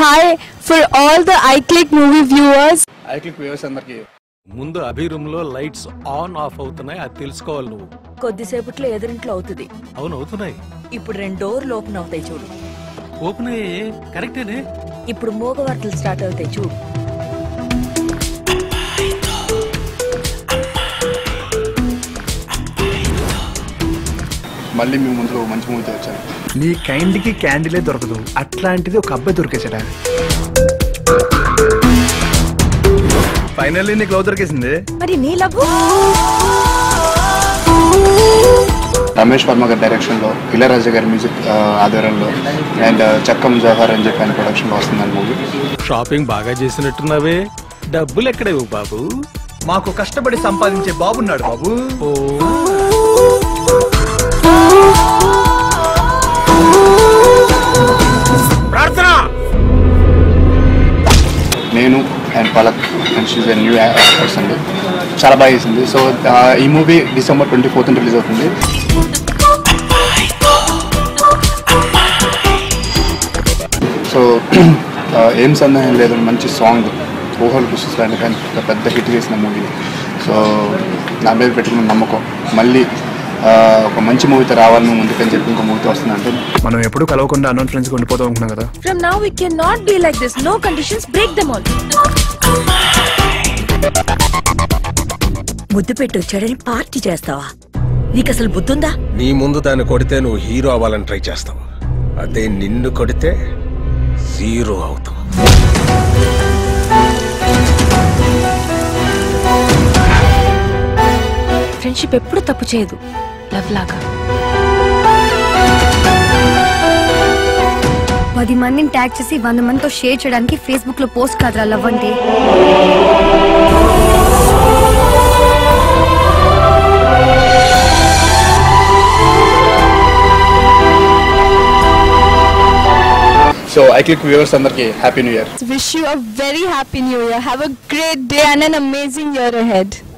Hi for all the iClick movie viewers. IClick viewers అందరికి ముందు Abhi room లో lights on off అవుతున్నాయి అది తెలుసుకోవాలి నువ్వు కొద్దిసేపట్లో ఎదురింట్లో అవుతుంది అవును అవుతున్నాయి ఇప్పుడు రెండు డోర్లు ఓపెన్ అవుతాయి చూడు ఓపెన్ అయ్యే కరెక్టేనే ఇప్పుడు మూగవార్తలు స్టార్ట్ అవుతాయి చూడు మళ్ళీ మీ ముందులో ఓ మంచి మూవీతో వచ్చాను నీ కైండ్ కి క్యాండిలే దొరకదు అట్లాంటిది ఒక అబ్బాయి దొరికేసాడా ఫైనల్లీ నీకు లవ్ దొరికేసింది మరి నీ లవ్ రమేష్ వర్మ గారి డైరెక్షన్లో ఇళయరాజా గారి మ్యూజిక్ ఆ, ఆధ్వర్యంలో అండ్ చక్కం జవహర్ అని చెప్పి ఆయన ప్రొడక్షన్లో వస్తుందని మూవీ షాపింగ్ బాగా చేసినట్టున్నావే డబ్బులు ఎక్కడేవు బాబు మాకు కష్టపడి సంపాదించే బాబున్నాడు బాబు ఓ నేను and Palak and she's a new actors అండి చాలా బాగా చేసింది సో ఈ movie December twenty fourth release అవుతుంది సో ఏం సందేహం లేదు మంచి సాంగ్ ఊహలు పుస్తకాన్ని కానీ ఒక పెద్ద హిట్ చేసిన మూవీ సో నా మీద పెట్టుకున్న నమ్మకం మళ్ళీ ఆ, ఒక మంచి మూవీతో రావాలని ముందుకని చెప్పి ఇంకో మూవీతో వస్తుందంటే మనం ఎప్పుడు కలవకుండా అన్నోన్ ఫ్రెండ్స్ ఉండిపోతాం అనుకున్నాం కదా from now we can not be like this no conditions break them all ముద్దు పెట్టి వచ్చాడని పార్టీ చేస్తావా నీకు అసలు బుద్ధుందా నీ ముందు దాన్ని కొడితే నువ్వు హీరో అవ్వాలని ట్రై చేస్తావు అదే నిన్ను కొడితే జీరో అవుతావు ఫ్రెండ్షిప్ ఎప్పుడు తప్పు చేయదు లవ్ లాగా పది మందిని ట్యాగ్ చేసి వంద మందితో షేర్ చేయడానికి ఫేస్బుక్ లో పోస్ట్ కాదురా లవ్ అంటే సో ఐక్లిక్ వ్యూవర్స్ అందరికీ happy new year Wish you a very happy new year. Have a great day and an amazing year ahead.